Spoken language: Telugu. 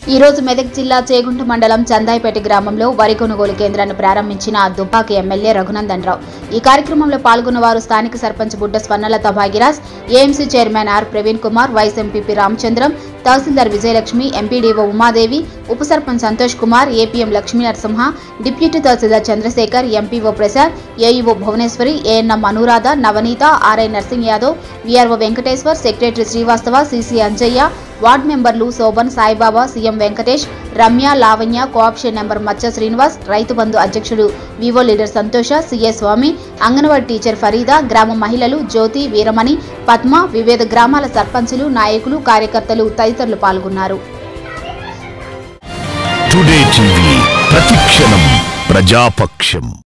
ఈ రోజు మెదక్ జిల్లా చేగుంట మండలం చందాయిపేట గ్రామంలో వరి కొనుగోలు కేంద్రాన్ని ప్రారంభించిన దుబ్బాక ఎమ్మెల్యే రఘునందన్ రావు ఈ కార్యక్రమంలో పాల్గొన్న వారు స్థానిక sarpanch Budda Swarnalatha Bhagyaraj AMC chairman R Praveen Kumar vice MPP Ramachandram tahsildar Vijayalakshmi MPDO Umadevi ఉప sarpanch Santosh Kumar APM Lakshmi Narasimha deputy tahsildar Chandrashekar MPO Prasad AEO Bhuvaneshwari ANM Anuradha Navaneetha RI Narsing Yadav VRO Venkateshwar secretary Srivastava CC Anjaiah ward మెంబర్లు Shobhan Saibaba CM Venkatesh Ramya Lavanya cooption member Maccha Srinivas Rythu Bandhu అధ్యక్షుడు VO leader Santosha CS Swamy anganwadi teacher Farida గ్రామ మహిళలు జ్యోతి వీరమణి పద్మ వివిధ గ్రామాల సర్పంచులు నాయకులు కార్యకర్తలు తదితరులు పాల్గొన్నారు టుడే టీవీ ప్రతిక్షణం ప్రజాపక్షం